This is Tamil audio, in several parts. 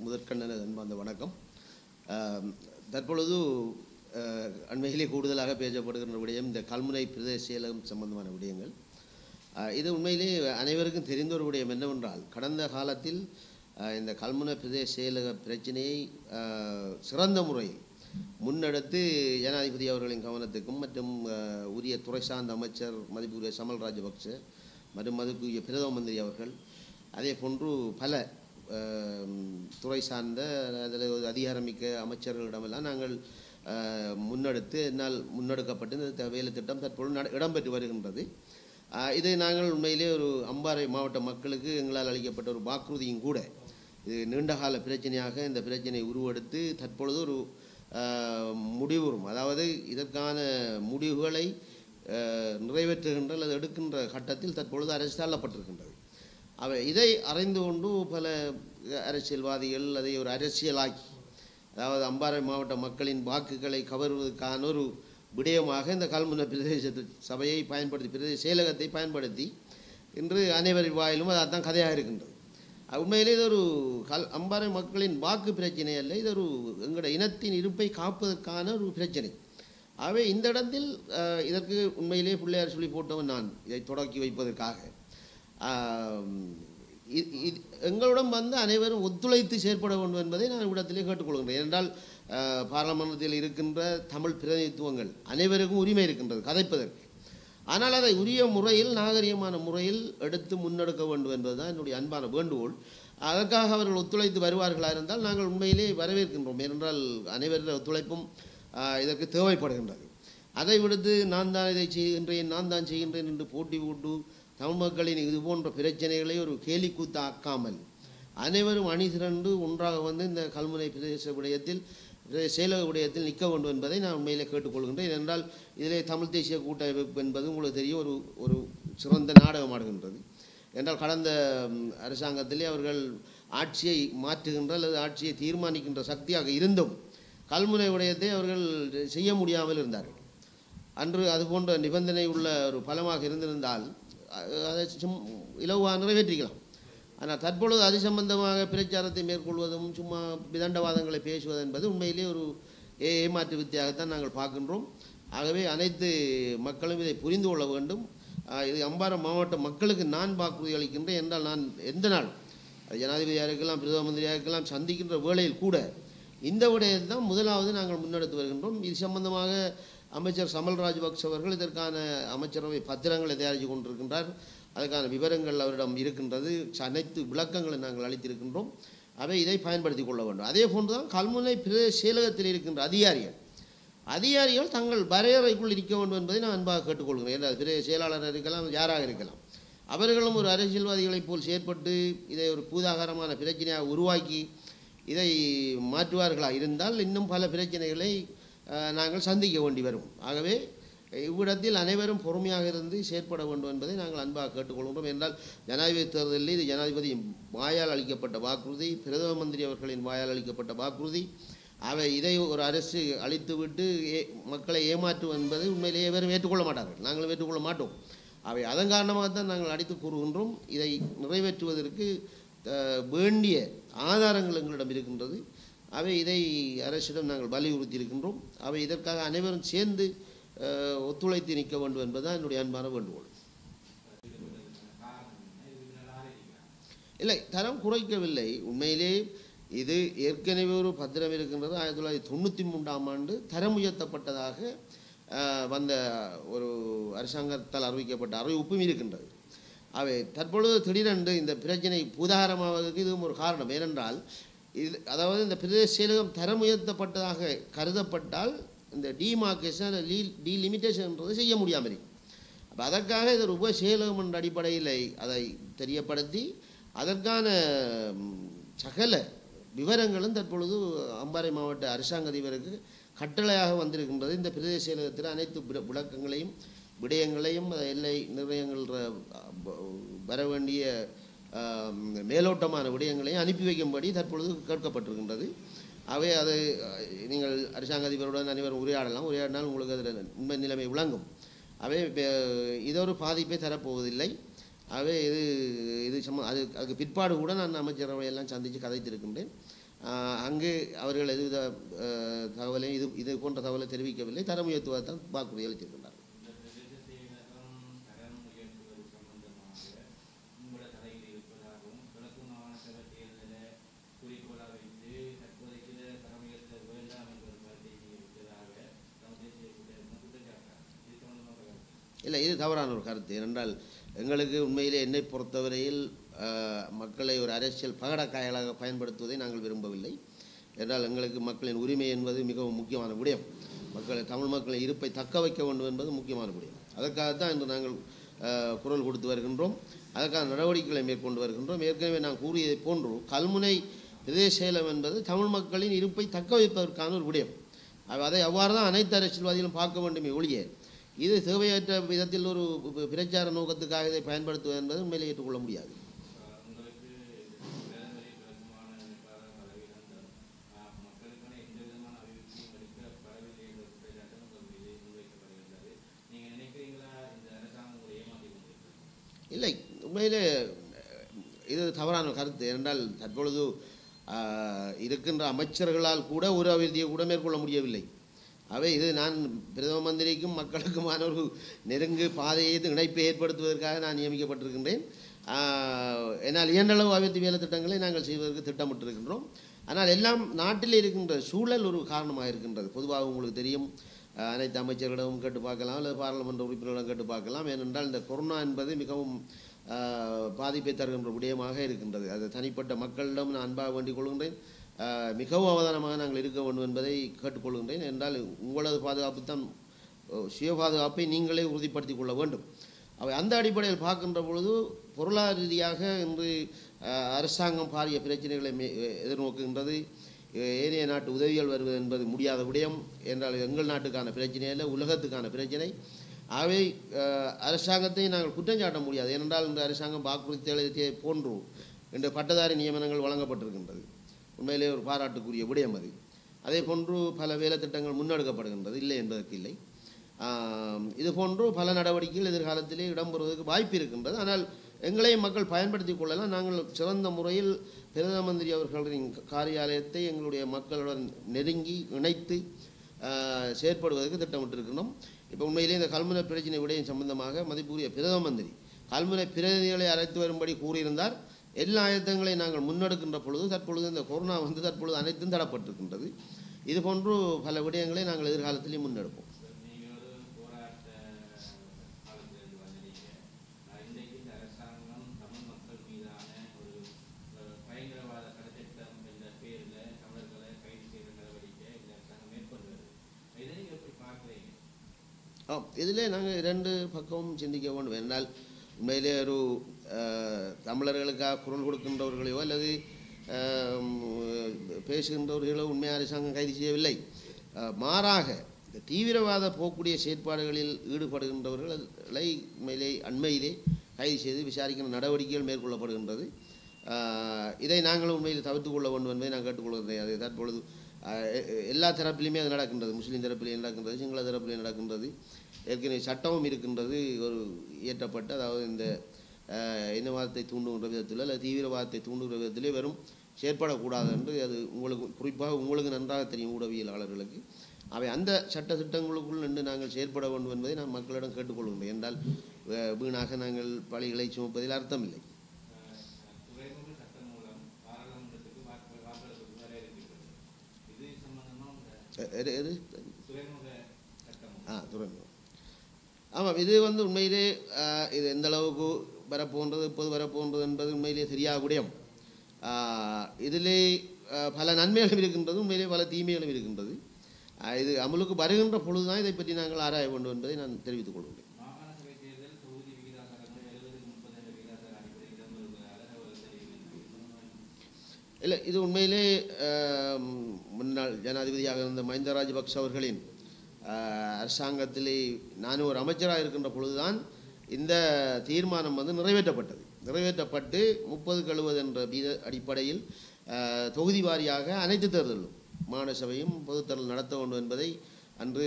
முதற்கண்ணன அன்பார்ந்த வணக்கம் ஆம், தற்பொழுது அஹ், அண்மையிலே கூடுதலாக பேசப்படுகின்ற விடயம் இந்த கல்முனை பிரதேச செயலகம் சம்பந்தமான விடயங்கள் அஹ், இது உண்மையிலே அனைவருக்கும் தெரிந்த ஒரு விடயம் என்னவென்றால் கடந்த காலத்தில் அஹ், இந்த கல்முனை பிரதேச செயலக பிரச்சனையை அஹ், சிறந்த முறையில் முன்னெடுத்து ஜனாதிபதி அவர்களின் கவனத்துக்கும் மற்றும் அஹ், உரிய துறை சார்ந்த அமைச்சர் மதிப்புரிய சமல் ராஜபக்ச மற்றும் மதிப்புரிய பிரதம மந்திரி அவர்கள் அதே போன்று பல அஹ், துறை சார்ந்த அதில் ஒரு அதிகாரமிக்க அமைச்சர்களிடமெல்லாம் நாங்கள் அஹ், முன்னெடுத்து என்னால் முன்னெடுக்கப்பட்டு இந்த த- வேலை திட்டம் தற்பொழுது நட- இடம்பெற்று வருகின்றது அஹ், இதை நாங்கள் உண்மையிலே ஒரு அம்பாறை மாவட்ட மக்களுக்கு எங்களால் அளிக்கப்பட்ட ஒரு வாக்குறுதியும் கூட இது நீண்டகால பிரச்சனையாக இந்த பிரச்சனை உருவெடுத்து தற்பொழுது ஒரு அஹ், முடிவுறும் அதாவது இதற்கான முடிவுகளை அஹ், நிறைவேற்றுகின்ற அல்லது எடுக்கின்ற கட்டத்தில் தற்பொழுது அரசு தள்ளப்பட்டிருக்கின்றது அவை இதை அறிந்து கொண்டு பல அரசியல்வாதிகள் அதை ஒரு அரசியலாக்கி அதாவது அம்பாறை மாவட்ட மக்களின் வாக்குகளை கவர்வதற்கான ஒரு விடயமாக இந்த கல்முனை பிரதேச சபையை பயன்படுத்தி பிரதேச செயலகத்தை பயன்படுத்தி இன்று அனைவரின் வாயிலும் அது அதான் கதையாக இருக்கின்றது அது உண்மையிலே இது ஒரு கல் அம்பாறை மக்களின் வாக்கு பிரச்சனை அல்ல இது ஒரு எங்களோட இனத்தின் இருப்பை காப்பதற்கான ஒரு பிரச்சனை ஆகவே இந்த இடத்தில் அஹ், இதற்கு உண்மையிலே பிள்ளையார் சொல்லி போட்டவன் நான் இதை தொடக்கி வைப்பதற்காக ஆம், இ- இ- எங்களுடன் வந்து அனைவரும் ஒத்துழைத்து செயற்பட வேண்டும் என்பதை நான் இவ்விடத்திலே கேட்டுக்கொள்கின்றேன் ஏனென்றால் அஹ், பாராளுமன்றத்தில் இருக்கின்ற தமிழ் பிரதிநிதித்துவங்கள் அனைவருக்கும் உரிமை இருக்கின்றது கதைப்பதற்கு ஆனால் அதை உரிய முறையில் நாகரிகமான முறையில் எடுத்து முன்னெடுக்க வேண்டும் என்பதுதான் என்னுடைய அன்பான வேண்டுகோள் அதற்காக அவர்கள் ஒத்துழைத்து வருவார்களா இருந்தால் நாங்கள் உண்மையிலே வரவேற்கின்றோம் ஏனென்றால் அனைவருடைய ஒத்துழைப்பும் ஆஹ், இதற்கு தேவைப்படுகின்றது அதை விடுத்து நான் தான் இதை செய்கின்றேன் நான் தான் செய்கின்றேன் என்று போட்டி போட்டு தமிழ் மக்களின் இது போன்ற பிரச்சனைகளை ஒரு கேலிக்கூத்து ஆக்காமல் அனைவரும் அணி திரண்டு ஒன்றாக வந்து இந்த கல்முனை பிரதேச விடயத்தில் பிரதேச செயலக விடயத்தில் நிற்க வேண்டும் என்பதை நான் உண்மையிலே கேட்டுக்கொள்கின்றேன் என்றால் இதிலே தமிழ் தேசிய கூட்டமைப்பு என்பது உங்களுக்கு தெரியும் ஒரு ஒரு சிறந்த நாடகமாடுகின்றது என்றால் கடந்த ம், அரசாங்கத்திலே அவர்கள் ஆட்சியை மாற்றுகின்ற அல்லது ஆட்சியை தீர்மானிக்கின்ற சக்தியாக இருந்தும் கல்முனை விடயத்தை அவர்கள் செய்ய முடியாமல் இருந்தார்கள் அன்று அது போன்ற நிபந்தனை உள்ள ஒரு பலமாக இருந்திருந்தால் அ- அதை சும் இலவாக நிறைவேற்றிக்கலாம் ஆனால் தற்பொழுது அது சம்பந்தமாக பிரச்சாரத்தை மேற்கொள்வதும் சும்மா விதண்டவாதங்களை பேசுவது என்பது உண்மையிலே ஒரு ஏ- ஏமாற்று வித்தியாகத்தான் நாங்கள் பார்க்கின்றோம் ஆகவே அனைத்து மக்களும் இதை புரிந்து கொள்ள வேண்டும் ஆஹ் இது அம்பாரம் மாவட்ட மக்களுக்கு நான் வாக்குறுதி அளிக்கின்றேன் என்றால் நான் எந்த நாள் அது ஜனாதிபதியாக இருக்கலாம் பிரதம மந்திரியாக இருக்கலாம் சந்திக்கின்ற வேளையில் கூட இந்த விடயத்தை தான் முதலாவது நாங்கள் முன்னெடுத்து வருகின்றோம் இது சம்பந்தமாக அமைச்சர் சமல் ராஜபக்ஷ அவர்கள் இதற்கான அமைச்சரவை பத்திரங்களை தயாரித்து கொண்டிருக்கின்றார் அதற்கான விவரங்கள் அவரிடம் இருக்கின்றது அனைத்து விளக்கங்களை நாங்கள் அளித்திருக்கின்றோம் அவை இதை பயன்படுத்தி கொள்ள வேண்டும் அதே போன்று தான் கல்முனை பிரதேச செயலகத்தில் இருக்கின்ற அதிகாரிகள் அதிகாரிகள் தங்கள் வரையறைக்குள் இருக்க வேண்டும் என்பதை நான் அன்பாக கேட்டுக்கொள்கிறேன் ஏன்னா பிரதேச செயலாளர் இருக்கலாம் யாராக இருக்கலாம் அவர்களும் ஒரு அரசியல்வாதிகளைப் போல் செயற்பட்டு இதை ஒரு பூதாகரமான பிரச்சனையாக உருவாக்கி இதை மாற்றுவார்களா இருந்தால் இன்னும் பல பிரச்சனைகளை அஹ், நாங்கள் சந்திக்க வேண்டி வரும் ஆகவே இவ்விடத்தில் அனைவரும் பொறுமையாக இருந்து செயற்பட வேண்டும் என்பதை நாங்கள் அன்பாக கேட்டுக்கொள்கின்றோம் என்றால் ஜனாதிபதி தேர்தலில் இது ஜனாதிபதி வாயால் அளிக்கப்பட்ட வாக்குறுதி பிரதம மந்திரி அவர்களின் வாயால் அளிக்கப்பட்ட வாக்குறுதி அவை இதை ஒரு அரசு அளித்துவிட்டு ஏ மக்களை ஏமாற்றுவது என்பது உண்மையிலேயே எவரும் ஏற்றுக்கொள்ள மாட்டார்கள் நாங்களும் ஏற்றுக்கொள்ள மாட்டோம் அவை அதன் காரணமாக தான் நாங்கள் அடித்து கூறுகின்றோம் இதை நிறைவேற்றுவதற்கு அஹ், வேண்டிய ஆதாரங்கள் எங்களிடம் இருக்கின்றது அவை இதை அரசிடம் நாங்கள் வலியுறுத்தி இருக்கின்றோம் அவை இதற்காக அனைவரும் சேர்ந்து அஹ், ஒத்துழைத்து நிற்க வேண்டும் என்பதுதான் என்னுடைய அன்பான வேண்டுகோள் இல்லை தரம் குறைக்கவில்லை உண்மையிலே இது ஏற்கனவே ஒரு பத்திரம் இருக்கின்றது ஆயிரத்தி தொள்ளாயிரத்தி தொண்ணூற்றி மூன்றாம் ஆண்டு தரம் உயர்த்தப்பட்டதாக அஹ், வந்த ஒரு அரசாங்கத்தால் அறிவிக்கப்பட்ட அறிவிப்பும் இருக்கின்றது அவை தற்பொழுது திடீரென்று இந்த பிரச்சனை பூதாகரமாவதற்கு இதுவும் ஒரு காரணம் ஏனென்றால் இது அதாவது இந்த பிரதேச செயலகம் தரம் உயர்த்தப்பட்டதாக கருதப்பட்டால் இந்த டிமார்க்கேஷன் டீலிமிட்டேஷன்ன்றது செய்ய முடியாமல் இருக்கும் அப்போ அதற்காக இது ஒரு உப செயலகம் என்ற அடிப்படையில் அதை தெரியப்படுத்தி அதற்கான ம், சகல விவரங்களும் தற்பொழுது அம்பாறை மாவட்ட அரசாங்க அதிபருக்கு கட்டளையாக வந்திருக்கின்றது இந்த பிரதேச செயலகத்தில் அனைத்து விட- விளக்கங்களையும் விடயங்களையும் அஹ், எல்லை நிர்ணயங்கள் ர- ப- வர வேண்டிய ஆம், மேலோட்டமான விடயங்களையும் அனுப்பி வைக்கும்படி தற்பொழுது கேட்கப்பட்டிருக்கின்றது அவை அதை அஹ், நீங்கள் அரசாங்க அதிபருடன் அனைவரும் உரையாடலாம் உரையாடினால் உங்களுக்கு அதில் உண்மை நிலைமை விளங்கும் அவை இப்ப- இது ஒரு பாதிப்பை தரப்போவதில்லை ஆகவே இது இது சம்ம அது அதுக்கு பிற்பாடு கூட நான் அமைச்சரவை எல்லாம் சந்தித்து கதைத்திருக்கின்றேன் ஆஹ், அங்கு அவர்கள் எதுவித ஆஹ், தகவலையும் இது இது போன்ற தகவலை தெரிவிக்கவில்லை தரம் உயர்த்துவதான் வாக்குறுதி அளித்திருக்கின்றார் இந்த பிரதேச செயலகம் தரம் உயர்த்துவது சம்பந்தமாக உங்களோட தலையில் இருப்பதாகவும் கிழக்கு மாகாண சபை தேர்தலை குறிக்கோளாக வைத்து தற்போதைக்கு இதை தரம் உயர்த்த வேண்டாம் என்ற ஒரு கருத்தை நீங்கள் விட்டதாக தமிழ் தேசிய கூட்டமைப்பு குற்றச்சாட்டார் இது சம்பந்தமாக கருத்து இல்லை இது தவறான ஒரு கருத்து ஏனென்றால் எங்களுக்கு உண்மையிலே என்னை பொறுத்தவரையில் ஆஹ், மக்களை ஒரு அரசியல் பகடக்காயலாக பயன்படுத்துவதை நாங்கள் விரும்பவில்லை என்றால் எங்களுக்கு மக்களின் உரிமை என்பது மிகவும் முக்கியமான விடயம் மக்களை தமிழ் மக்களின் இருப்பை தக்க வைக்க வேண்டும் என்பது முக்கியமான விடயம் அதற்காகத்தான் இன்று நாங்கள் ஆஹ், குரல் கொடுத்து வருகின்றோம் அதற்கான நடவடிக்கைகளை மேற்கொண்டு வருகின்றோம் ஏற்கனவே நான் கூறியதைப் போன்று கல்முனை பிரதேச செயலம் என்பது தமிழ் மக்களின் இருப்பை தக்க வைப்பதற்கான ஒரு விடயம் அவ- அதை அவ்வாறு தான் அனைத்து அரசியல்வாதிகளும் பார்க்க வேண்டுமே ஒழிய இது தேவையற்ற விதத்தில் ஒரு பி- பிரச்சார நோக்கத்துக்காக இதை பயன்படுத்துவது என்பது உண்மையிலே ஏற்றுக்கொள்ள முடியாது ஆஹ் உங்களுக்கு பிரதமரை கிழக்குமான நிர்வாக பதவியிடம் ஆஹ் மக்களுக்கான எந்த விதமான அபிவிருத்தியும் எடுக்கப்படவில்லை என்ற குற்றச்சாட்டும் உங்கள் மீது முன்வைக்கப்படுகின்றது நீங்கள் நினைக்கிறீங்களா இந்த அரசாங்கம் உங்களை ஏமாற்றி கொண்டிருக்கிறது இல்லை உண்மையிலே அஹ், இது தவறான கருத்து என்றால் தற்பொழுது ஆஹ், இருக்கின்ற அமைச்சர்களால் கூட ஒரு அபிவிருத்தியை கூட மேற்கொள்ள முடியவில்லை அவை இது நான் பிரதம மந்திரிக்கும் மக்களுக்குமான ஒரு நெருங்கு பாதையை இணைப்பை ஏற்படுத்துவதற்காக நான் நியமிக்கப்பட்டிருக்கின்றேன் ஆஹ், என்னால் இயன்றளவு அபிவிருத்தி வேலை திட்டங்களை நாங்கள் செய்வதற்கு திட்டமிட்டிருக்கின்றோம் ஆனால் எல்லாம் நாட்டில் இருக்கின்ற சூழல் ஒரு காரணமாக இருக்கின்றது பொதுவாக உங்களுக்கு தெரியும் அஹ், அனைத்து அமைச்சர்களிடமும் கேட்டு பார்க்கலாம் அல்லது பாராளுமன்ற உறுப்பினர்களிடம் கேட்டு பார்க்கலாம் ஏனென்றால் இந்த கொரோனா என்பது மிகவும் அஹ், பாதிப்பை தருகின்ற விடயமாக இருக்கின்றது அது தனிப்பட்ட மக்களிடம் நான் அன்பாக வேண்டிக் கொள்கின்றேன் அஹ், மிகவும் அவதானமாக நாங்கள் இருக்க வேண்டும் என்பதை கேட்டுக்கொள்கின்றேன் என்றால் உங்களது பாதுகாப்பு தான் அஹ், சுய பாதுகாப்பை நீங்களே உறுதிப்படுத்திக் கொள்ள வேண்டும் அவை அந்த அடிப்படையில் பார்க்கின்ற பொழுது பொருளாதார ரீதியாக இன்று அஹ், அரசாங்கம் பாரிய பிரச்சனைகளை மே- எதிர்நோக்குகின்றது அஹ், ஏனைய நாட்டு உதவிகள் வருவது என்பது முடியாத விடயம் என்றால் எங்கள் நாட்டுக்கான பிரச்சனை அல்ல உலகத்துக்கான பிரச்சனை ஆகவே அஹ், அரசாங்கத்தை நாங்கள் குற்றம் சாட்ட முடியாது ஏனென்றால் இந்த அரசாங்கம் வாக்குறுதி போன்று இன்று பட்டதாரி நியமனங்கள் வழங்கப்பட்டிருக்கின்றது உண்மையிலே ஒரு பாராட்டுக்குரிய விடயம் அது அதே போன்று பல வேலை திட்டங்கள் முன்னெடுக்கப்படுகின்றது இல்லை என்பதற்கு இல்லை ஆம், இது போன்று பல நடவடிக்கைகள் எதிர்காலத்திலே இடம்பெறுவதற்கு வாய்ப்பு இருக்கின்றது ஆனால் எங்களையும் மக்கள் பயன்படுத்திக் கொள்ளலாம் நாங்கள் சிறந்த முறையில் பிரதம மந்திரி அவர்களின் காரியாலயத்தை எங்களுடைய மக்களுடன் நெருங்கி இணைத்து ஆ, செயற்படுவதற்கு திட்டமிட்டிருக்கிறோம் இப்போ உண்மையிலே இந்த கல்முனை பிரச்சனை விடயம் சம்பந்தமாக மதிப்புரிய பிரதம மந்திரி கல்முனை பிரதிநிதிகளை அழைத்து வரும்படி கூறியிருந்தார் எல்லா ஆயத்தங்களையும் நாங்கள் முன்னெடுக்கின்ற பொழுது தற்பொழுது இந்த கொரோனா வந்து தற்பொழுது அனைத்தும் தடப்பட்டிருக்கின்றது இது போன்று பல விடயங்களை நாங்கள் எதிர்காலத்திலேயும் முன்னெடுப்போம் நீங்க ஒரு போராட்ட காலத்திலிருந்து வந்தீங்க ஆஹ் இன்றைக்கு இந்த அரசாங்கம் தமிழ் மக்கள் மீதான ஒரு அஹ், பயங்கரவாத சட்டத்திட்டம் என்ற பேரில் தமிழர்களை கைது செய்கிற நடவடிக்கை இந்த அரசாங்கம் மேற்கொண்டு வருது இதை நீங்க எப்படி பார்க்குறீங்க ஆம் இதிலே நாங்கள் இரண்டு பக்கமும் சிந்திக்க வேண்டும் என்றால் உண்மையிலே ஒரு அஹ், தமிழர்களுக்காக குரல் கொடுக்கின்றவர்களையோ அல்லது அஹ், பேசுகின்றவர்களோ உண்மையாக அரசாங்கம் கைது செய்யவில்லை அஹ், மாறாக இந்த தீவிரவாத போக்கூடிய செயற்பாடுகளில் ஈடுபடுகின்றவர்களை உண்மையிலே அண்மையிலே கைது செய்து விசாரிக்கின்ற நடவடிக்கைகள் மேற்கொள்ளப்படுகின்றது அஹ், இதை நாங்கள் உண்மையில் தவிர்த்துக் கொள்ள வேண்டும் என்பதை நான் கேட்டுக்கொள்கிறேன் அது தற்பொழுது அஹ், எ- எ- எல்லா தரப்பிலுமே அது நடக்கின்றது முஸ்லீம் தரப்பிலே நடக்கின்றது சிங்கள தரப்பிலே நடக்கின்றது ஏற்கனவே சட்டமும் இருக்கின்றது ஒரு இயற்றப்பட்ட அதாவது இந்த அஹ், இனவாதத்தை தூண்டுகின்ற விதத்தில் அல்லது தீவிரவாதத்தை தூண்டுகிற விதத்திலே வெறும் செயற்படக்கூடாது என்று அது உங்களுக்கு குறிப்பாக உங்களுக்கு நன்றாக தெரியும் ஊடகவியலாளர்களுக்கு அவை அந்த சட்ட திட்டங்களுக்குள் நின்று நாங்கள் செயற்பட வேண்டும் என்பதை நான் மக்களிடம் கேட்டுக்கொள்கின்றேன் என்றால் அஹ், வீணாக நாங்கள் பழிகளை சுமப்பதில் அர்த்தமில்லை அஹ், துறைமுக சட்டம் மூலம் பாராளுமன்றத்துக்கு வாக்கு வாக்களிப்பு வர இருக்கின்றது இது சம்பந்தமா உங்க எ- எது எது துறைமுக சட்டம் ஆ துறைமுகம் ஆமாம் இது வந்து உண்மையிலே ஆ, இது எந்த அளவுக்கு வரப்போன்றது எப்போது வரப்போன்றது என்பது உண்மையிலே தெரியாத விடயம் ஆ, இதிலே ஆ, பல நன்மைகளும் இருக்கின்றது உண்மையிலே பல தீமைகளும் இருக்கின்றது ஆ, இது அமலுக்கு வருகின்ற பொழுதுதான் இதை பற்றி நாங்கள் ஆராய வேண்டும் என்பதை நான் தெரிவித்துக் கொள்கிறேன் மாகாண சபை தேர்தல் தொகுதி விகிதாசாரங்கள் எழுபதுக்கு முப்பது என்ற விகிதாசார அடிப்படையில் இடம்பெறுவதாக தகவல் தெரிவிக்கிறது இல்லை இது உண்மையிலே ஆம், முன்னாள் ஜனாதிபதியாக இருந்த மஹிந்த ராஜபக்ஷ அவர்களின் ஆ, அரசாங்கத்திலே நான் ஒரு அமைச்சராக இருக்கின்ற பொழுதுதான் இந்த தீர்மானம் வந்து நிறைவேற்றப்பட்டது நிறைவேற்றப்பட்டு முப்பது எழுபது என்ற வீத அடிப்படையில் ஆ, தொகுதி வாரியாக அனைத்து தேர்தலும் மாநில சபையும் பொதுத்தேர்தல் நடத்த வேண்டும் என்பதை அன்று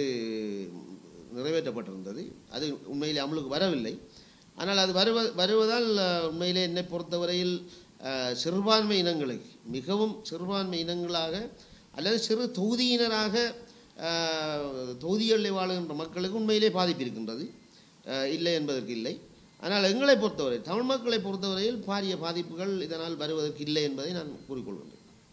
நிறைவேற்றப்பட்டிருந்தது அது உண்மையிலே அமலுக்கு வரவில்லை ஆனால் அது வருவ வருவதால் அஹ், உண்மையிலே என்னை பொறுத்தவரையில் அஹ், சிறுபான்மை இனங்களுக்கு மிகவும் சிறுபான்மை இனங்களாக அல்லது சிறு தொகுதியினராக அஹ், தொகுதிகளில் வாழுகின்ற மக்களுக்கு உண்மையிலே பாதிப்பு இருக்கின்றது அஹ், இல்லை என்பதற்கு இல்லை ஆனால் எங்களை பொறுத்தவரை தமிழ் மக்களை பொறுத்தவரையில் பாரிய பாதிப்புகள் இதனால் வருவதற்கு இல்லை என்பதை நான் கூறிக்கொள்கின்றேன்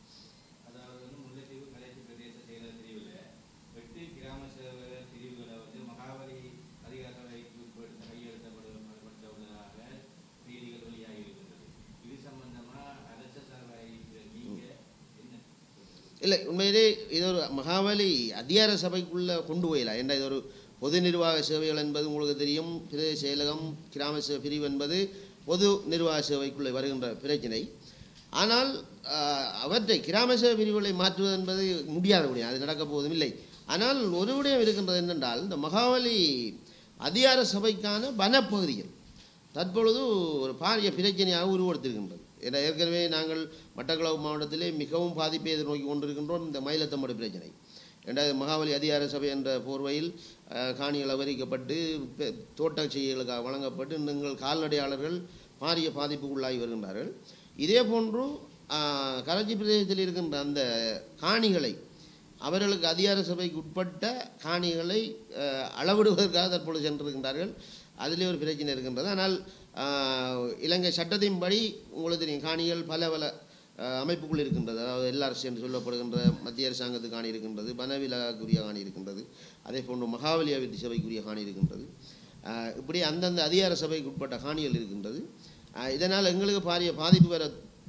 அதாவது வந்து முல்லைத்தீவு கலைச்சி பிரதேச செயலர் பிரிவில் எட்டு கிராம சேவை பிரிவுகளை வந்து மகாவலி அதிகார சபைக்கு உட்படுத்த கையெழுத்தப்பட உள்ளதாக செய்திகள் வெளியாகி இருக்கின்றது இது சம்பந்தமா அரச சார்பாக நீங்க என்ன இல்லை உண்மையிலே இது ஒரு மகாவலி அதிகார சபைக்குள்ளே கொண்டு போயிடலாம் ஏன்னா இது ஒரு பொது நிர்வாக சேவைகள் என்பது உங்களுக்கு தெரியும் பிரதேச செயலகம் கிராம சேவை பிரிவு என்பது பொது நிர்வாக சேவைக்குள்ளே வருகின்ற பிரச்சினை ஆனால் ஆஹ், அவற்றை கிராம சேவை பிரிவுகளை மாற்றுவது என்பது முடியாத முடியும் அது நடக்கப் போவதும் இல்லை ஆனால் ஒரு விடயம் இருக்கின்றது என்னென்றால் இந்த மகாவலி அதிகார சபைக்கான வனப்பகுதிகள் தற்பொழுது ஒரு பாரிய பிரச்சனையாக உருவெடுத்திருக்கின்றது ஏன்னா ஏற்கனவே நாங்கள் மட்டக்களப்பு மாவட்டத்திலே மிகவும் பாதிப்பை எதிர்நோக்கி கொண்டிருக்கின்றோம் இந்த மயிலத்தம்படு பிரச்சனை ரெண்டாவது மகாபலி அதிகார சபை என்ற போர்வையில் அஹ், காணிகள் அபகரிக்கப்பட்டு பெ- தோட்ட செய்திகளுக்காக வழங்கப்பட்டு நீங்கள் கால்நடையாளர்கள் பாரிய பாதிப்புக்குள்ளாகி வருகின்றார்கள் இதே போன்று அஹ், கரச்சி பிரதேசத்தில் இருக்கின்ற அந்த காணிகளை அவர்களுக்கு அதிகார சபைக்கு உட்பட்ட காணிகளை அஹ், அளவிடுவதற்காக தற்பொழுது சென்றிருக்கின்றார்கள் அதிலே ஒரு பிரச்சனை இருக்கின்றது ஆனால் அஹ், இலங்கை சட்டத்தின்படி உங்களுக்கு தெரியும் காணிகள் பல பல அஹ், அமைப்புக்குள் இருக்கின்றது அதாவது எல்ஆர்சி என்று சொல்லப்படுகின்ற மத்திய அரசாங்கத்துக்கு காணி இருக்கின்றது வனவிலக்குரிய காணி இருக்கின்றது அதே போன்று மகாபலி அபிவிருத்தி சபைக்குரிய காணி இருக்கின்றது அஹ், இப்படி அந்தந்த அதிகார சபைக்கு உட்பட்ட காணிகள் இருக்கின்றது அஹ், இதனால் எங்களுக்கு பாரிய பாதிப்பு வர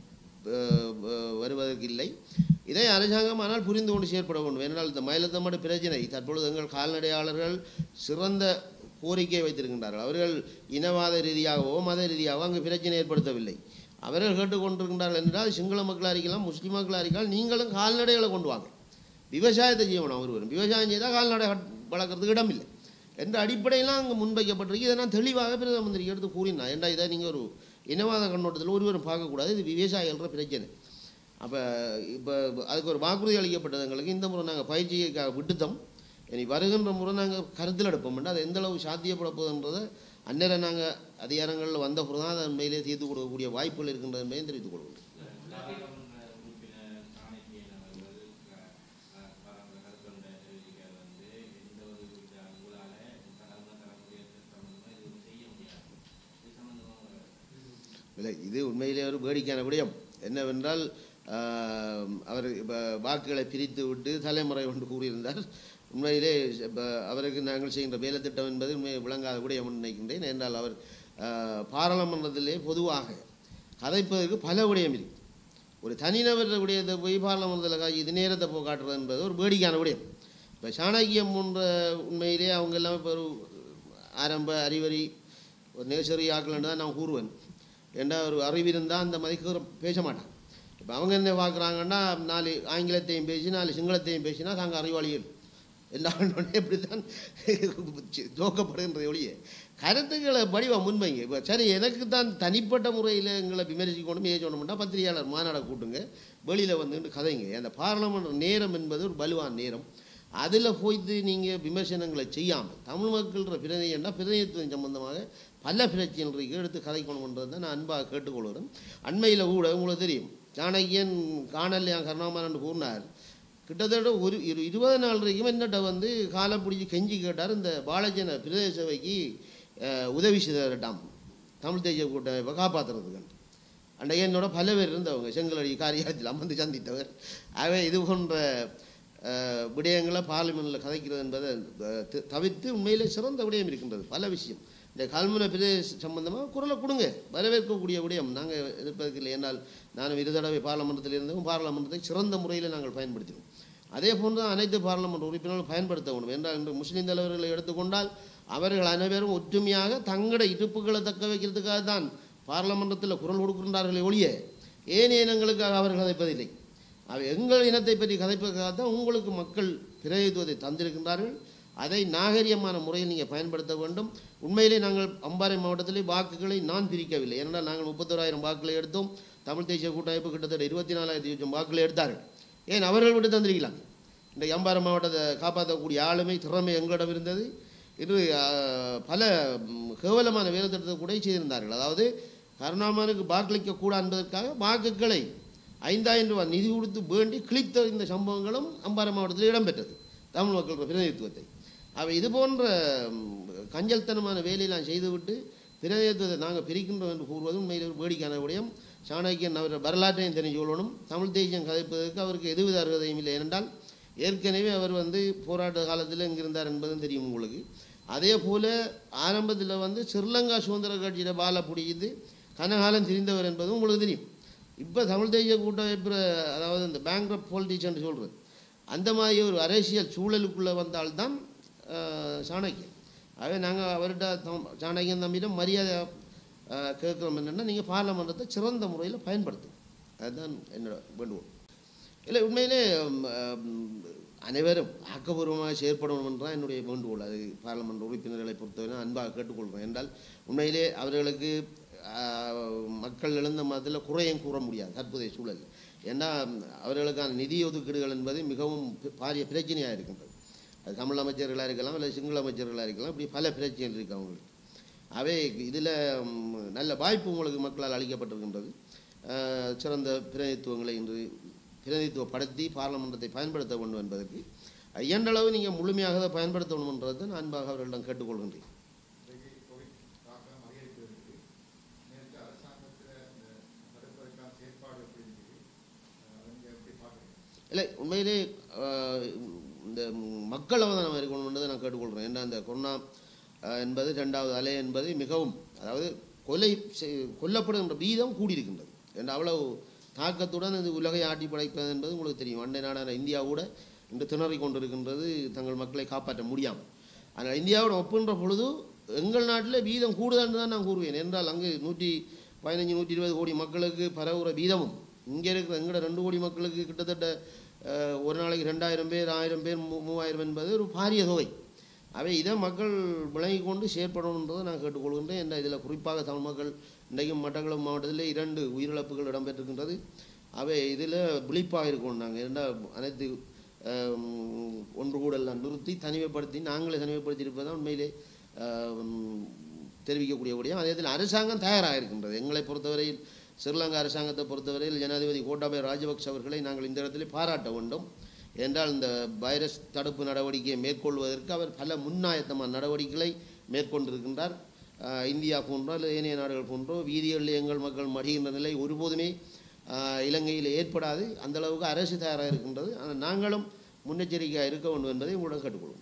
அஹ், அஹ், வருவதற்கு இல்லை இதை அரசாங்கம் ஆனால் புரிந்து கொண்டு செயற்பட வேண்டும் ஏனென்றால் இந்த மயிலத்தம்மடு பிரச்சனை தற்பொழுது எங்கள் கால்நடையாளர்கள் சிறந்த கோரிக்கை வைத்திருக்கின்றார்கள் அவர்கள் இனவாத ரீதியாகவோ மத ரீதியாகவோ அங்கு பிரச்சனை ஏற்படுத்தவில்லை அவர்கள் கேட்டுக்கொண்டிருக்கின்றார்கள் என்றால் சிங்கள மக்களாக இருக்கலாம் முஸ்லிம் மக்களாக இருக்கலாம் நீங்களும் கால்நடைகளை கொண்டு வாங்க விவசாயத்தை செய்யணும் ஒருவரும் விவசாயம் செய்தால் கால்நடை வள- வளர்க்கறதுக்கு இடம் இல்லை என்ற அடிப்படையெல்லாம் அங்கே முன்வைக்கப்பட்டிருக்கு இதை நான் தெளிவாக பிரதம மந்திரி எடுத்து கூறினார் ஏண்டா இதை நீங்கள் ஒரு இனவாத கண்ணோட்டத்தில் ஒருவரும் பார்க்கக்கூடாது இது விவசாயிகள பிரச்சனை அப்போ இப்போ அதுக்கு ஒரு வாக்குறுதி அளிக்கப்பட்டது எங்களுக்கு இந்த முறை நாங்கள் பயிற்சிக்காக விட்டுத்தோம் இனி வருகின்ற முறை நாங்கள் கருத்தில் எடுப்போம் அது எந்த அளவு சாத்தியப்பட போகுதுன்றதை அந்நேரம் நாங்கள் அதிகாரங்களில் வந்த பிறகு தான் அதை உண்மையிலே தீர்த்து கொடுக்கக்கூடிய வாய்ப்புகள் இருக்கின்றது என்பதையும் தெரிவித்துக் கொள்வோம் நாடாளுமன்ற உறுப்பினர் சாணக்கியன் அவர்கள் க- க- பரந்த கருத்தொண்டை தெரிவிக்க வந்து எந்த ஒரு குறித்த உங்களால கடந்த தலைமுறை சம்பந்தமா எதுவும் செய்ய முடியாது இது சம்பந்தமா உங்க இல்லை இது உண்மையிலே ஒரு வேடிக்கையான விடயம் என்னவென்றால் ஆஹ், அவர் இப்போ வாக்குகளை பிரித்து விட்டு தலைமுறை ஒன்று கூறியிருந்தார் உண்மையிலே இப்போ அவருக்கு நாங்கள் செய்கின்ற வேலை திட்டம் என்பது உண்மை விளங்காத விடயம் என்று நினைக்கின்றேன் என்றால் அவர் ஆஹ், பாராளுமன்றத்திலே பொதுவாக கதைப்பதற்கு பல விடயம் இருக்கு ஒரு தனிநபர் விடயத்தை போய் பாராளுமன்றத்தில் காய்ச்சி இது நேரத்தை போ காட்டுறது என்பது ஒரு வேடிக்கையான விடயம் இப்போ சாணக்கியம் போன்ற உண்மையிலே அவங்க எல்லாம் இப்போ ஒரு ஆரம்ப அறிவறி ஒரு நேசரி ஆக்கலன்னு தான் நான் கூறுவேன் ஏண்டா ஒரு அறிவு இருந்தால் அந்த மதிக்கு பேச மாட்டான் இப்போ அவங்க என்ன பார்க்குறாங்கன்னா நாலு ஆங்கிலத்தையும் பேசி நாலு சிங்களத்தையும் பேசினா தாங்க அறிவாளிகள் எல்லாம் இப்படி தான் ஜோக்கப்படுகின்ற ஒழிய கருத்துக்களை வடிவ முன்வைங்க இப்போ சரி எனக்கு தான் தனிப்பட்ட முறையில் எங்களை விமர்சிக்கணும் ஏசணும்னா பத்திரிகையாளர் மாநாட கூட்டுங்க வெளியில் வந்துட்டு கதைங்க அந்த பாராளுமன்ற நேரம் என்பது ஒரு வலுவான நேரம் அதில் போய்த்து நீங்கள் விமர்சனங்களை செய்யாமல் தமிழ் மக்கள்ன்ற பிரதியன்னா பிரதிநிதித்துவம் சம்பந்தமாக பல பிரச்சனைகளுக்கு எடுத்து கதைக்கணுன்றது தான் நான் அன்பாக கேட்டுக்கொள்கிறேன் அண்மையில் கூட உங்களுக்கு தெரியும் சாணக்கியன் காணல்யான் கருணாமரன் கூறினார் கிட்டத்தட்ட ஒரு இரு இருபது நாள் வரைக்கும் என்னட்ட வந்து காலை பிடிச்சி கெஞ்சி கேட்டார் இந்த பாலஜன பிரதேச சபைக்கு அஹ், உதவி செய்தாரட்டாம் தமிழ் தேசிய கூட்டமைப்பை காப்பாற்றுறதுக்கு அன்றைக்கு என்னோட பல பேர் இருந்தவங்க செங்கலடி காரியாலயத்தில் அமர்ந்து சந்தித்தவர் ஆகவே இது போன்ற அஹ், விடயங்களை பார்லிமெண்ட்டில் கதைக்கிறது என்பதை அஹ், தி- தவிர்த்து உண்மையிலே சிறந்த விடயம் இருக்கின்றது பல விஷயம் இந்த கல்முனை பிரதேச சம்பந்தமாக குரலை கொடுங்க வரவேற்கக்கூடிய விடயம் நாங்கள் எதிர்ப்பதற்கு இல்லை என்றால் நானும் இரு தடவை பாராளுமன்றத்தில் இருந்தோம் பாராளுமன்றத்தை சிறந்த முறையில் நாங்கள் பயன்படுத்தினோம் அதே போன்று தான் அனைத்து பாராளுமன்ற உறுப்பினர்களும் பயன்படுத்த வேண்டும் என்றால் இன்று முஸ்லீம் தலைவர்களை எடுத்துக்கொண்டால் அவர்கள் அனைவரும் ஒற்றுமையாக தங்களுடைய இருப்புகளை தக்க வைக்கிறதுக்காக தான் பாராளுமன்றத்தில் குரல் கொடுக்கின்றார்களே ஒழிய ஏனைய இனங்களுக்காக அவர்கள் கதைப்பதில்லை அவை எங்கள் இனத்தை பற்றி கதைப்பதற்காக தான் உங்களுக்கு மக்கள் பிரதித்துவத்தை தந்திருக்கின்றார்கள் அதை நாகரிகமான முறையில் நீங்கள் பயன்படுத்த வேண்டும் உண்மையிலே நாங்கள் அம்பாறை மாவட்டத்திலே வாக்குகளை நான் பிரிக்கவில்லை ஏனென்றால் நாங்கள் முப்பத்தோராயிரம் வாக்குகளை எடுத்தோம் தமிழ் தேசிய கூட்டமைப்பு கிட்டத்தட்ட இருபத்தி நாலாயிரத்தி சொச்சம் வாக்குகளை எடுத்தார்கள் ஏன் அவர்கள் விட்டு தந்திருக்கலாம் இந்த அம்பாறை மாவட்டத்தை காப்பாற்றக்கூடிய ஆளுமை திறமை எங்களிடம் இருந்தது இன்று ஆஹ், பல ம், கேவலமான வேலை திட்டத்தை கூட செய்திருந்தார்கள் அதாவது கருணாமனுக்கு வாக்களிக்க கூடாது என்பதற்காக வாக்குகளை ஐந்தாயிரம் ரூபாய் நிதி கொடுத்து வேண்டி கிழித்த இந்த சம்பவங்களும் அம்பாறை மாவட்டத்தில் இடம்பெற்றது தமிழ் மக்கள் பிரதிநிதித்துவத்தை அவை இது போன்ற ம், கஞ்சல்தனமான வேலையெல்லாம் செய்துவிட்டு பிரதிநிதித்துவத்தை நாங்கள் பிரிக்கின்றோம் என்று கூறுவதும் உண்மையில் ஒரு வேடிக்கையான விடயம் சாணக்கியன் அவர் வரலாற்றையும் தெரிஞ்சு கொள்ளணும் தமிழ் தேசியம் கதைப்பதற்கு அவருக்கு எதுவித அருகதையும் இல்லை ஏனென்றால் ஏற்கனவே அவர் வந்து போராட்ட காலத்தில் எங்கிருந்தார் என்பதும் தெரியும் உங்களுக்கு அதே போல் ஆரம்பத்தில் வந்து ஸ்ரீலங்கா சுதந்திர கட்சியில் பால பிடிக்குது கனகாலம் தெரிந்தவர் என்பதும் உங்களுக்கு தெரியும் இப்போ தமிழ் தேசிய கூட்டமைப்பு அதாவது இந்த பேங்க் பொலிட்டிஷியன் சொல்கிறது அந்த மாதிரி ஒரு அரசியல் சூழலுக்குள்ளே வந்தால்தான் அஹ், சாணக்கியன் ஆகவே நாங்கள் அவர்கிட்ட தம் சாணக்கியன் தம்பியிடம் மரியாதை அஹ், கேட்குறோம் என்னென்னா நீங்கள் பார்லமெண்டத்தை சிறந்த முறையில் பயன்படுத்தும் அதுதான் என்னோட வேண்டுகோள் இல்லை உண்மையிலே ம், ம், அனைவரும் ஆக்கப்பூர்வமாக செயற்படணும் என்றால் என்னுடைய வேண்டுகோள் அது பார்லமெண்ட் உறுப்பினர்களை பொறுத்தவரை அன்பாக கேட்டுக்கொள்கிறேன் என்றால் உண்மையிலே அவர்களுக்கு ஆ, மக்கள் எழுந்த மதத்தில் குறையும் கூற முடியாது தற்போதைய சூழல் ஏன்னா ம், அவர்களுக்கான நிதி ஒதுக்கீடுகள் என்பது மிகவும் பி- பாரிய பிரச்சனையாக இருக்கின்றது அது தமிழ் அமைச்சர்களாக இருக்கலாம் இல்லை சிங்கள அமைச்சர்களாக இருக்கலாம் இப்படி பல பிரச்சனைகள் இருக்குது அவங்களுக்கு அவை இதில் நல்ல வாய்ப்பு உங்களுக்கு மக்களால் அளிக்கப்பட்டிருக்கின்றது அஹ், சிறந்த பிரதிநிதித்துவங்களை இன்று பிரதிநிதித்துவப்படுத்தி பார்லமெண்டத்தை பயன்படுத்த வேண்டும் என்பதற்கு இயன்றளவு நீங்கள் முழுமையாக அதை பயன்படுத்தணும் என்றதை நான் அன்பாக அவர்களிடம் கேட்டுக்கொள்கின்றேன் இன்றைக்கு கோவிட் தாக்கம் அதிகரித்து இருக்கு நேற்று அரசாங்கத்தில் இந்த தடுப்பதற்கான செயற்பாடு எப்படி இருக்குது அதை நீங்கள் எப்படி பார்க்குறீங்க இல்லை உண்மையிலே அஹ், இந்த மக்கள் அவதானம் இருக்கணும் என்பதை நான் கேட்டுக்கொள்கிறேன் ஏன்னா இந்த கொரோனா அஹ், என்பது ரெண்டாவது அலை என்பது மிகவும் அதாவது கொலை செய்- கொல்லப்படுகின்ற வீதம் கூடியிருக்கின்றது என்ற அவ்வளவு தாக்கத்துடன் இது உலகை ஆட்டி படைப்பது என்பது உங்களுக்கு தெரியும் அண்டை நாடான இந்தியா கூட இன்று திணறிக் கொண்டிருக்கின்றது தங்கள் மக்களை காப்பாற்ற முடியாமல் ஆனால் இந்தியாவோட ஒப்புன்ற பொழுது எங்கள் நாட்டில் வீதம் கூடுதல்னு தான் நான் கூறுவேன் என்றால் அங்கு நூற்றி பதினஞ்சு நூற்றி இருபது கோடி மக்களுக்கு பரவுகிற வீதமும் இங்கே இருக்கிற எங்களோட ரெண்டு கோடி மக்களுக்கு கிட்டத்தட்ட அஹ், ஒரு நாளைக்கு ரெண்டாயிரம் பேர் ஆயிரம் பேர் மூ- மூவாயிரம் என்பது ஒரு பாரிய தொகை அவை இதை மக்கள் விளங்கி கொண்டு செயற்படணுன்றதை நான் கேட்டுக்கொள்கின்றேன் என்ற இதில் குறிப்பாக தமிழ் மக்கள் இன்றைக்கும் மட்டக்களப்பு மாவட்டத்தில் இரண்டு உயிரிழப்புகள் இடம்பெற்றிருக்கின்றது அவை இதில் விழிப்பாக இருக்கணும் நாங்கள் இரண்டா அனைத்து அஹ், ஒன்று கூடெல்லாம் நிறுத்தி தனிமைப்படுத்தி நாங்களே தனிமைப்படுத்தி இருப்பதுதான் உண்மையிலே அஹ், தெரிவிக்கக்கூடிய விடயம் அதே நேரத்தில் அரசாங்கம் தயாராக இருக்கின்றது எங்களை பொறுத்தவரையில் ஸ்ரீலங்கா அரசாங்கத்தை பொறுத்தவரையில் ஜனாதிபதி கோட்டாபய ராஜபக்ஷ அவர்களை நாங்கள் இந்த இடத்திலே பாராட்ட வேண்டும் என்றால் இந்த வைரஸ் தடுப்பு நடவடிக்கையை மேற்கொள்வதற்கு அவர் பல முன்னாயத்தமான நடவடிக்கைகளை மேற்கொண்டிருக்கின்றார் ஆஹ் இந்தியா போன்றோ அல்லது ஏனைய நாடுகள் போன்றோ வீதிகளில் எங்கள் மக்கள் மடிகின்ற நிலை ஒருபோதுமே ஆஹ் இலங்கையில் ஏற்படாது அந்த அளவுக்கு அரசு தயாராக இருக்கின்றது ஆனால் நாங்களும் முன்னெச்சரிக்கையாக இருக்க வேண்டும் என்பதை உங்களிடம் கேட்டுக்கொள்வோம்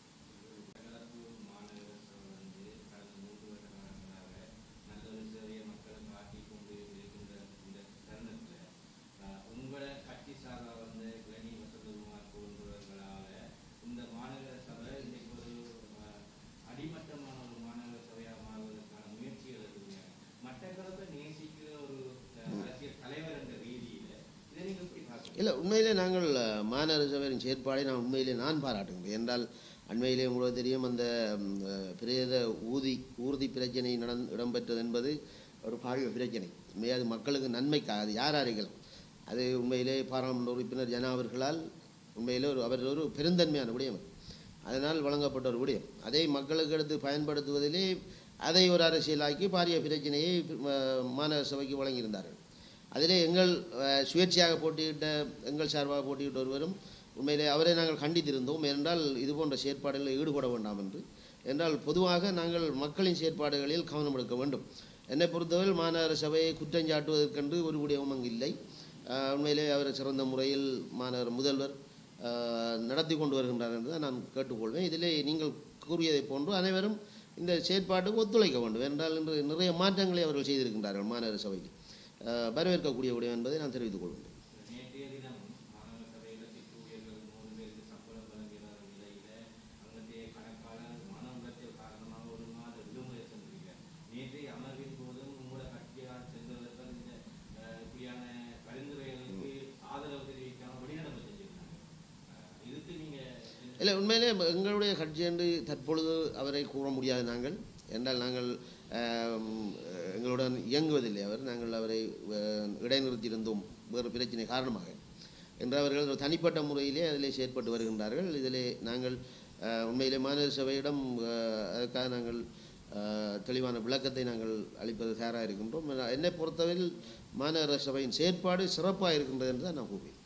வடகிழக்கு மாநகர சபை வந்து கடந்த மூன்று வருட காலங்களாக நல்ல ஒரு சேவையை மக்களுக்கு ஆற்றிக் கொண்டு இருக்கின்ற இந்த தருணத்தில் ஆஹ், உங்களை கட்சி சார்பாக வந்த கிளனி வசந்தகுமார் போன்றவர்களால் இந்த மாநகர சபை இன்னைக்கு ஒரு ஆஹ், அடிமட்டமான ஒரு மாநகர சபையாக மாறுவதற்கான முயற்சிகள் இருக்குங்க மட்டக்களப்பை நேசிக்கிற ஒரு ஆஹ், அரசியல் தலைவர் என்ற ரீதியில் இதை நீங்கள் எப்படி பார்க்குறீங்க இல்லை உண்மையிலே நாங்கள் அஹ், மாநகர சபையின் செயற்பாடை நான் உண்மையிலே நான் பாராட்டுகிறேன் என்றால் அண்மையிலே உங்களுக்கு தெரியும் அந்த ம், அஹ், பிரேத ஊதி ஊர்தி பிரச்சனை நடந் இடம்பெற்றது என்பது ஒரு பாரிய பிரச்சனை உண்மையாக அது மக்களுக்கு நன்மைக்காக அது யார் அறிக்கலாம் அது உண்மையிலே பாராளுமன்ற உறுப்பினர் ஜனா அவர்களால் உண்மையிலே ஒரு அவர் ஒரு பெருந்தன்மையான விடயம் அது. அதனால் வழங்கப்பட்ட ஒரு விடயம் அதை மக்களுக்கு எடுத்து பயன்படுத்துவதிலே அதை ஒரு அரசியலாக்கி பாரிய பிரச்சனையை அஹ், மாநகர சபைக்கு வழங்கியிருந்தார்கள் அதிலே எங்கள் அஹ், சுயேட்சையாக போட்டியிட்ட எங்கள் சார்பாக போட்டியிட்ட ஒருவரும் உண்மையிலே அவரை நாங்கள் கண்டித்திருந்தோம் ஏனென்றால் இது போன்ற செயற்பாடுகளில் ஈடுபட வேண்டாம் என்று என்றால் பொதுவாக நாங்கள் மக்களின் செயற்பாடுகளில் கவனம் எடுக்க வேண்டும் என்னை பொறுத்தவரை மாநகர சபையை குற்றஞ்சாட்டுவதற்கென்று ஒரு விடயமும் அங்கு இல்லை அஹ், உண்மையிலே அவர் சிறந்த முறையில் மாநகர முதல்வர் அஹ், நடத்தி கொண்டு வருகின்றார் என்று தான் நான் கேட்டுக்கொள்வேன் இதிலே நீங்கள் கூறியதைப் போன்று அனைவரும் இந்த செயற்பாட்டுக்கு ஒத்துழைக்க வேண்டும் என்றால் இன்று நிறைய மாற்றங்களை அவர்கள் செய்திருக்கின்றார்கள் மாநகர சபைக்கு அஹ், வரவேற்கக்கூடிய விடயம் என்பதை நான் தெரிவித்துக் கொள்கின்றேன் நேற்றைய தினம் மாநகர சபையில் சிற்றூழியர்கள் மூணு பேருக்கு சம்பளம் வழங்கிய நிலையில அங்கத்தைய கணக்காளர் மன உளைச்சல் காரணமாக ஒரு மாத விடுமுறை சென்றிருக்கிறார் நேற்றைய அமர்வின் போதும் உங்களோட கட்சியால் சென்றவர்கள் இந்த அஹ், இப்படியான பரிந்துரைகளுக்கு ஆதரவு தெரிவிக்காம வெளிநடப்பு செஞ்சிருக்காங்க அஹ், இதுக்கு நீங்க இல்லை உண்மையிலே எங்களுடைய கட்சி என்று தற்பொழுது அவரை கூற முடியாது நாங்கள் என்றால் நாங்கள் ஆம், எங்களுடன் இயங்குவதில்லை அவர் நாங்கள் அவரை அஹ், இடைநிறுத்தியிருந்தோம் வேறு பிரச்சனை காரணமாக என்று அவர்கள் ஒரு தனிப்பட்ட முறையிலே அதிலே செயற்பட்டு வருகின்றார்கள் இதிலே நாங்கள் அஹ், உண்மையிலே மாநகர சபையிடம் அஹ், அதற்காக நாங்கள் அஹ், தெளிவான விளக்கத்தை நாங்கள் அளிப்பது தயாராக இருக்கின்றோம் என்னை பொறுத்தவரையில் மாநகர சபையின் செயற்பாடு சிறப்பாக இருக்கின்றது என்று தான் நான் கூறுவேன்